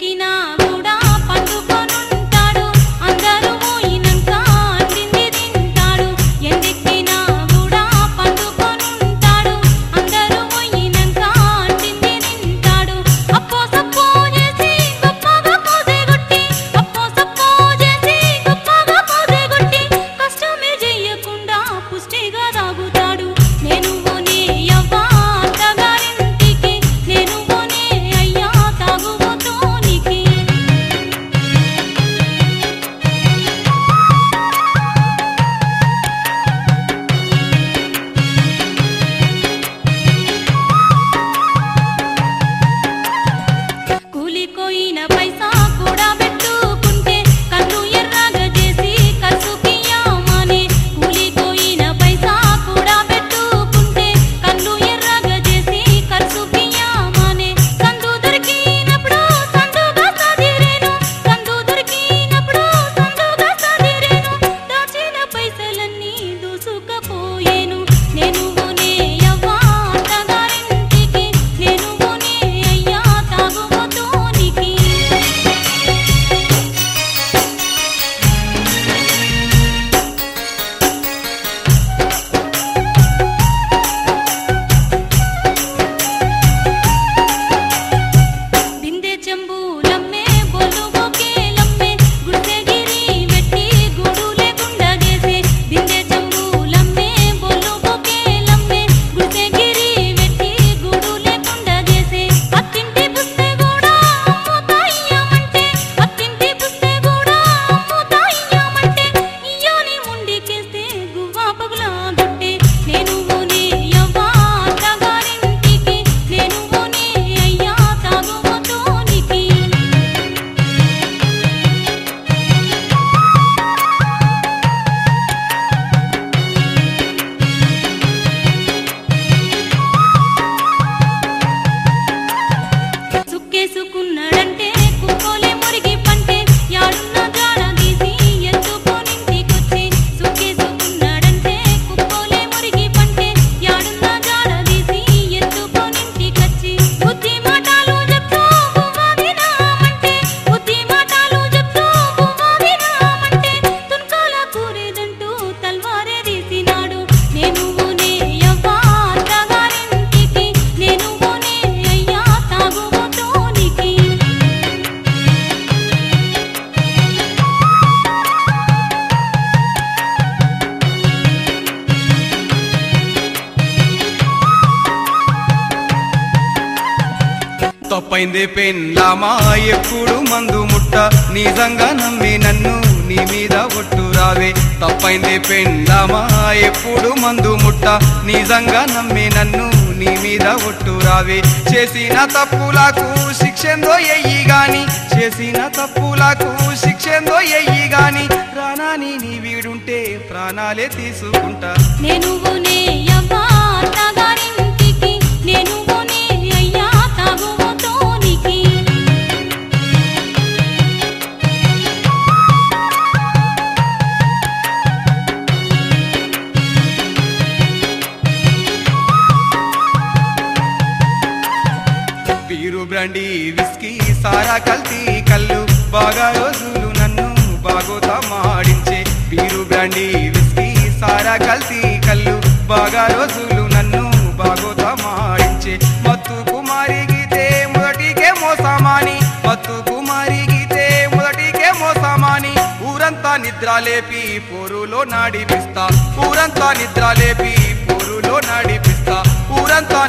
ఎండెక్కినా కూడా పండుకొనుంటాడు అందరూ పోయినంక అందింది తింటాడు ఎండెక్కినా కూడా పండుకొనుంటాడు అందరూ పోయినంక అందింది తింటాడు అప్పో సప్పో చేసి గొప్పగా పోసేగొట్టి అప్పో సప్పో చేసి గొప్పగా పోసేగొట్టి కష్టమే చెయ్యకుండా పుష్టిగా తాగుతాడు నేను పోనే యవ్వా అత్తగారింటికి నేను పోనే అయ్యా తాగుబోతోనికి కూలిపోయిన పైసా కూడా పెట్టుకుంటే కన్ను ఎర్రగా చేసి కసుకియామని కూలిపోయిన పైసా కూడా పెట్టుకుంటే కన్ను ఎర్రగా చేసి కసుకియామని సందు దొరికినప్పుడు సందుగా సాదిరేను సందు దొరికినప్పుడు సందుగా సాదిరేను దాచిన పైసలన్నీ దూసుకపోయేను నేను పోనే యవ్వా అత్తగారింటికి నేను పోనే అయ్యా తాగుబోతోనికి బిందె చెంబులమ్మే బొల్లు బొకేలమ్మే గుడిసెగిరి వెట్టి గూడు లేకుండా చేసే బిందె చెంబులమ్మే బొల్లు బొకేలమ్మే గుడిసెగిరి వెట్టి గూడు లేకుండా చేసే అత్తింటి పుస్తే కూడా అమ్ముతాయ్యమంటే అత్తింటి పుస్తే కూడా అమ్ముతాయ్యమంటే ఇయ్యోని ముండికేస్తే గువ్వా పగులా గుట్టే నేను పోనే యవ్వా అత్తగారింటికి నేను పోనే అయ్యా తాగుబోతోనికి సుక్కేసుకున్నాడంటే కుక్కోలే మురిగి పంటే యాడున్న జాడ తీసి ఎత్తుకోనింటికొచ్చి సుక్కేసుకున్నాడంటే కుక్కోలే మురిగి పంటే యాడున్న జాడ తీసి ఎత్తుకోనింటికొచ్చి బుద్ధి మాటలు చెప్తూ బువ్వాది నామంటే బుద్ధి మాటలు చెప్తూ బువ్వాది నామంటే తున్కాల కూరేదంటూ తల్వారే తీసినాడు నేను పోనే యవ్వా అత్తగారింటికి నేను పోనే అయ్యా తాగుబోతోనికి తప్పైంది పెన్లామా ఎప్పుడు మందు ముట్ట నిజంగా నమ్మి నన్ను నీ మీద ఒట్టు రావే తప్పైంది పెన్లామా ఎప్పుడు మందు ముట్ట నిజంగా నమ్మి నన్ను నీ మీద ఒట్టు రావే చేసిన తప్పులకు శిక్షెందో ఎయ్యి గాని చేసిన తప్పులకు శిక్షెందో ఎయ్యి గాని ప్రాణాని నీ వీడుంటే ప్రాణాలే తీసుకుంటా నేను పోనే యవ్వా అత్తగారింటికి నేను పోనే అయ్యా తాగుబోతోనికి బీరు బ్రాండీ విస్కీ సారా కల్తీ కళ్ళు బాగా రోజులు నన్ను బాగోతా మాడించే బీరు బ్రాండీ విస్కీ సారా కల్తీ కళ్ళు బాగా రోజులు నన్ను బాగోతా మాడించే మత్తు కుమారి గీతే మొదటికే మోసమాని మత్తు కుమారి గీతే మొదటికే మోసమాని ఊరంతా నిద్ర లేపి పోరులో నాడిపిస్తా ఊరంతా నిద్ర లేపి పోరులో నాడిపిస్తా ఊరంతా